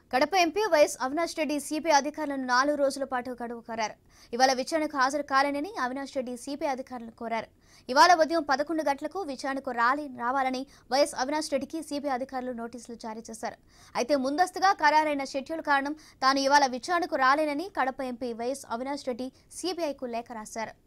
Kadapa MP YS Avinash Reddy CPI అధికారులను నాలుగు రోజుల పాటు గడువు కోరారు ఇవాళ విచారణకు హాజరు కాలేనని అవినాష్ రెడ్డి సిపిఐ అధికారులను కోరారు ఇవాళ ఉదయం పదకొండు గంటలకు విచారణకు రాలి రావాలని వైఎస్ అవినాష్ రెడ్డికి సిపిఐ అధికారులు నోటీసులు జారీ చేశారు అయితే ముందస్తుగా ఖరారైన షెడ్యూల్ కారణం తాను ఇవాళ విచారణకు రాలేనని కడప ఎంపీ వైఎస్ అవినాష్ రెడ్డి సిబిఐకు లేఖ రాశారు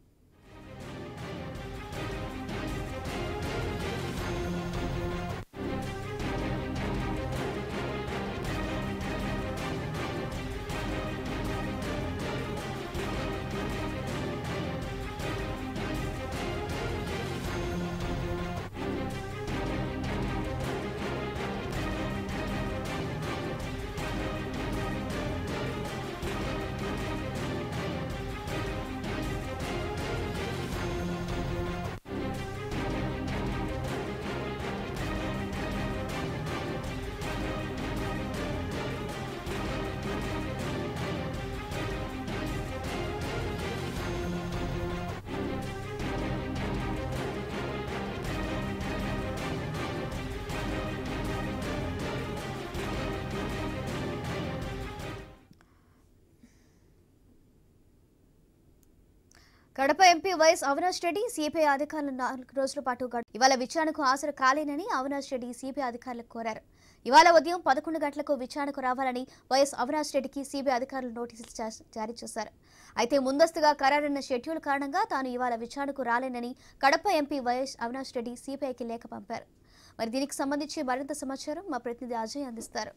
Kadapa MP YS Avinash Reddy CPI అధికారులు నాలుగు రోజుల పాటు గడు- ఇవాళ విచారణకు హాజరు కాలేనని అవినాష్ రెడ్డి సిపిఐ అధికారులకు కోరారు ఇవాళ ఉదయం పదకొండు గంటలకు విచారణకు రావాలని వైఎస్ అవినాష్ రెడ్డికి సిబిఐ అధికారులు నోటీసులు జా- జారీ చేశారు అయితే ముందస్తుగా ఖరారైన షెడ్యూల్ కారణంగా తాను ఇవాళ విచారణకు రాలేనని కడప ఎంపీ వైఎస్ అవినాష్ రెడ్డి సిపిఐకి లేఖ పంపారు మరి దీనికి సంబంధించి మరింత సమాచారం మా ప్రతినిధి అజయ్ అందిస్తారు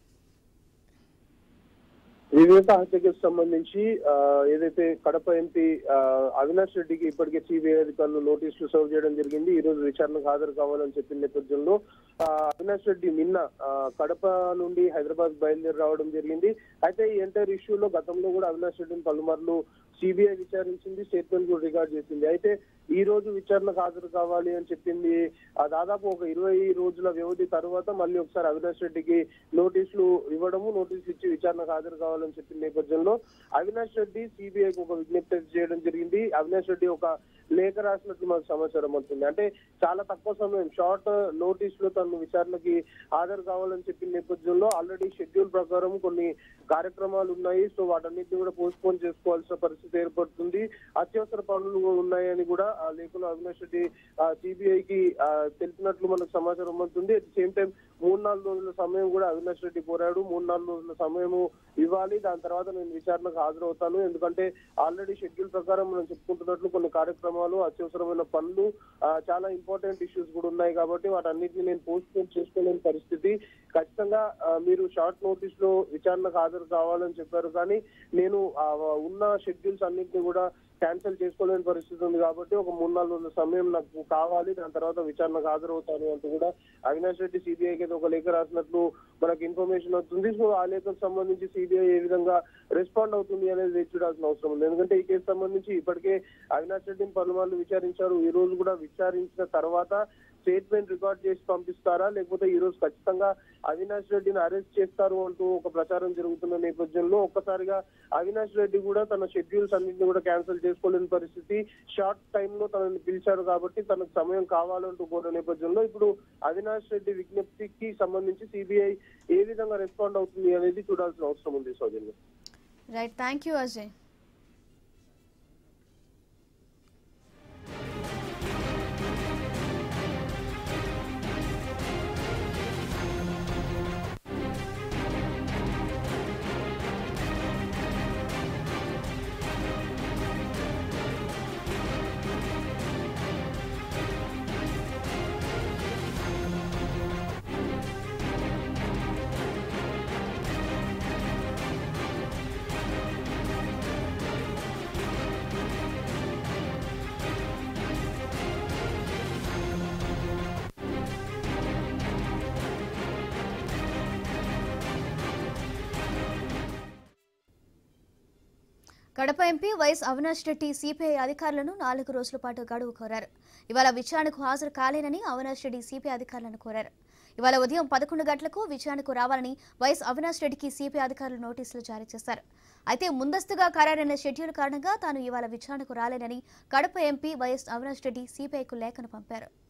వివేక హత్యకి సంబంధించి ఆ, ఏదైతే కడప ఎంపీ ఆ, అవినాష్ రెడ్డికి ఇప్పటికే సిబిఐ అధికారులు నోటీసులు సర్వ్ చేయడం జరిగింది ఈ రోజు విచారణకు హాజరు కావాలని చెప్పిన నేపథ్యంలో ఆ, అవినాష్ రెడ్డి నిన్న ఆ, కడప నుండి హైదరాబాద్ బయలుదేరి రావడం జరిగింది అయితే ఈ ఎంటైర్ ఇష్యూలో గతంలో కూడా అవినాష్ రెడ్డిని పలుమార్లు సిబిఐ విచారించింది స్టేట్మెంట్ కూడా రికార్డ్ చేసింది అయితే ఈ రోజు విచారణకు హాజరు కావాలి అని చెప్పింది ఆ దాదాపు ఒక ఇరవై రోజుల వ్యవధి తర్వాత మళ్ళీ ఒకసారి అవినాష్ రెడ్డికి నోటీసులు ఇవ్వడము నోటీసులు ఇచ్చి విచారణకు హాజరు కావాలని చెప్పిన నేపథ్యంలో అవినాష్ రెడ్డి సిబిఐకి ఒక విజ్ఞప్తి చేయడం జరిగింది అవినాష్ రెడ్డి ఒక లేఖ రాసినట్లు మనకు సమాచారం అవుతుంది అంటే చాలా తక్కువ సమయం షార్ట్ నోటీస్ లో తను విచారణకి హాజరు కావాలని చెప్పిన నేపథ్యంలో ఆల్రెడీ షెడ్యూల్ ప్రకారం కొన్ని కార్యక్రమాలు ఉన్నాయి సో వాటన్నిటిని కూడా పోస్ట్ పోన్ చేసుకోవాల్సిన పరిస్థితి ఏర్పడుతుంది అత్యవసర పనులు ఉన్నాయని కూడా ఆ లేఖలో అవినాష్ రెడ్డి సిబిఐకి తెలిపినట్లు మనకు సమాచారం అవుతుంది అట్ సేమ్ టైం మూడు నాలుగు రోజుల సమయం కూడా అవినాష్ రెడ్డి కోరాడు మూడు నాలుగు రోజుల సమయము ఇవ్వాలి దాని తర్వాత నేను విచారణకు హాజరవుతాను ఎందుకంటే ఆల్రెడీ షెడ్యూల్ ప్రకారం మనం చెప్పుకుంటున్నట్లు కొన్ని కార్యక్రమాలు అత్యవసరమైన పనులు ఆ, చాలా ఇంపార్టెంట్ ఇష్యూస్ కూడా ఉన్నాయి కాబట్టి వాటన్నిటిని నేను పోస్ట్ పోన్ చేసుకోలేని పరిస్థితి ఖచ్చితంగా ఆ, మీరు షార్ట్ నోటీస్ లో విచారణకు హాజరు కావాలని చెప్పారు కానీ నేను ఆ, ఉన్న షెడ్యూల్స్ అన్నింటినీ కూడా క్యాన్సిల్ చేసుకోలేని పరిస్థితి ఉంది కాబట్టి ఒక మూడు నాలుగు రోజుల సమయం నాకు కావాలి దాని తర్వాత విచారణకు హాజరవుతాను అంటూ కూడా అవినాష్ రెడ్డి సిబిఐకి అయితే ఒక లేఖ రాసినట్లు మనకు ఇన్ఫర్మేషన్ అవుతుంది సో ఆ లేఖకు సంబంధించి సిబిఐ ఏ విధంగా రెస్పాండ్ అవుతుంది అనేది వేచి చూడాల్సిన అవసరం ఉంది ఎందుకంటే ఈ కేసు సంబంధించి ఇప్పటికే అవినాష్ రెడ్డిని పలుమార్లు విచారించారు ఈ రోజు కూడా విచారించిన తర్వాత స్టేట్మెంట్ రికార్డ్ చేసి పంపిస్తారా లేకపోతే ఈ రోజు ఖచ్చితంగా అవినాష్ రెడ్డిని అరెస్ట్ చేస్తారు అంటూ ఒక ప్రచారం జరుగుతున్న నేపథ్యంలో ఒక్కసారిగా అవినాష్ రెడ్డి కూడా తన షెడ్యూల్స్ అన్నింటినీ కూడా క్యాన్సిల్ చేసుకోలేని పరిస్థితి షార్ట్ టైమ్ లో తనని పిలిచారు కాబట్టి తనకు సమయం కావాలంటూ కోరిన నేపథ్యంలో ఇప్పుడు అవినాష్ రెడ్డి విజ్ఞప్తికి సంబంధించి సిబిఐ ఏ విధంగా రెస్పాండ్ అవుతుంది అనేది చూడాల్సిన అవసరం ఉంది Soujanya right thank you Ajay Kadapa MP YS Avinash Reddy CPI అధికారులను నాలుగు రోజుల పాటు గడువు కోరారు ఇవాళ విచారణకు హాజరు కాలేనని అవినాష్ రెడ్డి సిపిఐ అధికారులను కోరారు ఇవాళ ఉదయం పదకొండు గంటలకు విచారణకు రావాలని వైఎస్ అవినాష్ రెడ్డికి సిపిఐ అధికారులు నోటీసులు జారీ చేశారు అయితే ముందస్తుగా ఖరారైన షెడ్యూల్ కారణంగా తాను ఇవాళ విచారణకు రాలేనని కడప ఎంపీ వైఎస్ అవినాష్ రెడ్డి సిపిఐకు లేఖను పంపారు